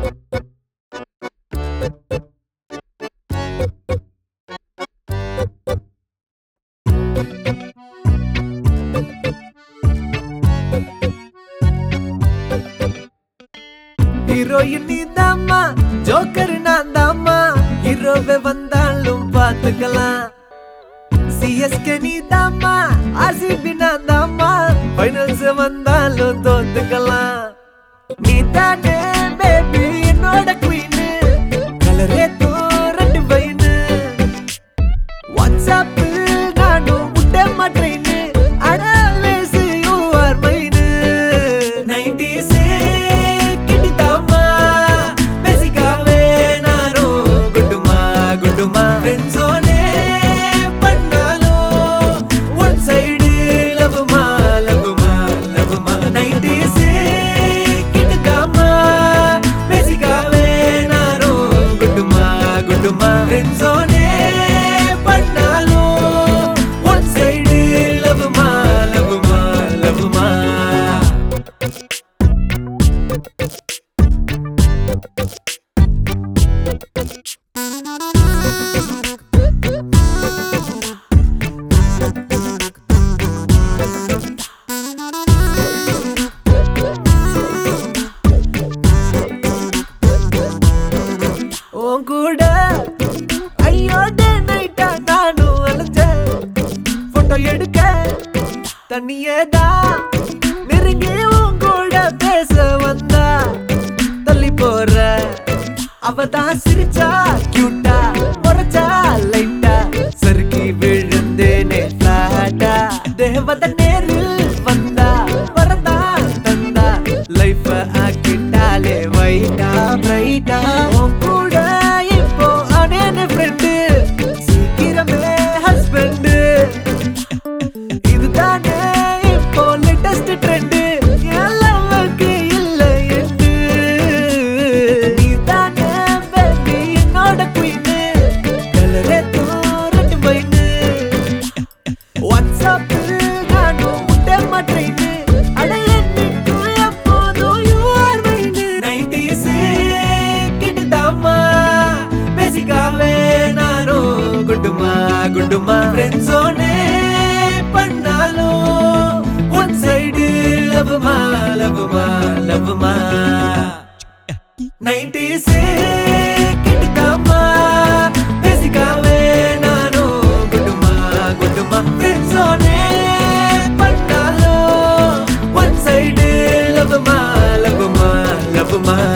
Heroine நீ தாம்மா joker நான் தாம்மா ஹீரோவே வந்தாலும் பார்த்துக்கலாம் சிஎஸ்கே நீ தாம்மா ஆர்சிபி நான் தாம்மா ஃபைனல்ஸ் வந்தாலும் தோத்துக்கலாம் நீ தானே பேபி என்னோட குயின் கலரே ரெண்டு பையனு வாட்ஸ்அப்பில் நானும் விட்ட மாட்டேன்னு அடாலேஸ் யூ ஆர் மைனு நைன்டிஸே கிட்டிதாமா பேசிக்காவே நானும் குட்டுமா குட்டுமா ஃப்ரெண்ட்ஸோனே பண்ணாலும் ஒன் சைடு லவ்மா லவ்மா லவ்மா நைன்டிஸே கிட்டிதாமா பேசிக்காவே நானும் குட்டுமா குட்டுமா ஃப்ரெண்ட்ஸோனே பண்ணாலும் ஒன் சைடு லவ்மா லவ்மா லவ்மா உன் கூட ஐயோட நைட்டா நானும் அலைஞ்சேன் போட்டோ எடுக்க தண்ணியே தான் நெருங்கி உன் கூட பேச வந்தா தள்ளி போற அவ தான் சிரிச்சா கியூட்டா முறைச்சா லைட்டா சறுக்கி விழுந்தேனே ஃபிளாட்டா தேவத நேரில் வந்தா வரதா தந்தா லைஃப் ஆக்கிட்டாலே வைட்டா பிரைட்டா உன் கூட இப்போ அனேன ஃப்ரெண்டு சீக்கிரமே ஹஸ்பண்டு இதுதானே இப்போ லேட்டஸ்ட் ட்ரெண்ட் எல்லாவுக்கு இல்ல என்று நீதானே பேபி என்னோட குயின் கலரே தூரட்டு பையனு வாட்ஸ்அப்பில் நானும் விட்ட மாட்டேன்னு அட என்னைக்கு எப்போதும் you are mine. 90s கிட்டுதாம்மா, பேசிக்காவே நானும் குண்டுமா குண்டுமா ஃப்ரெண்ட்ஸோனே பண்ணாலும் ஒன் சைடு லவ்மா லவ்மா லவ்மா நைன்டிஸே கிட்டுதாம்மா பேசிக்காவே நானும் குண்டுமா குண்டுமா ஃப்ரெண்ட்ஸோனே பண்ணாலும் ஒன் சைடு லவ்மா லவ்மா லவ்மா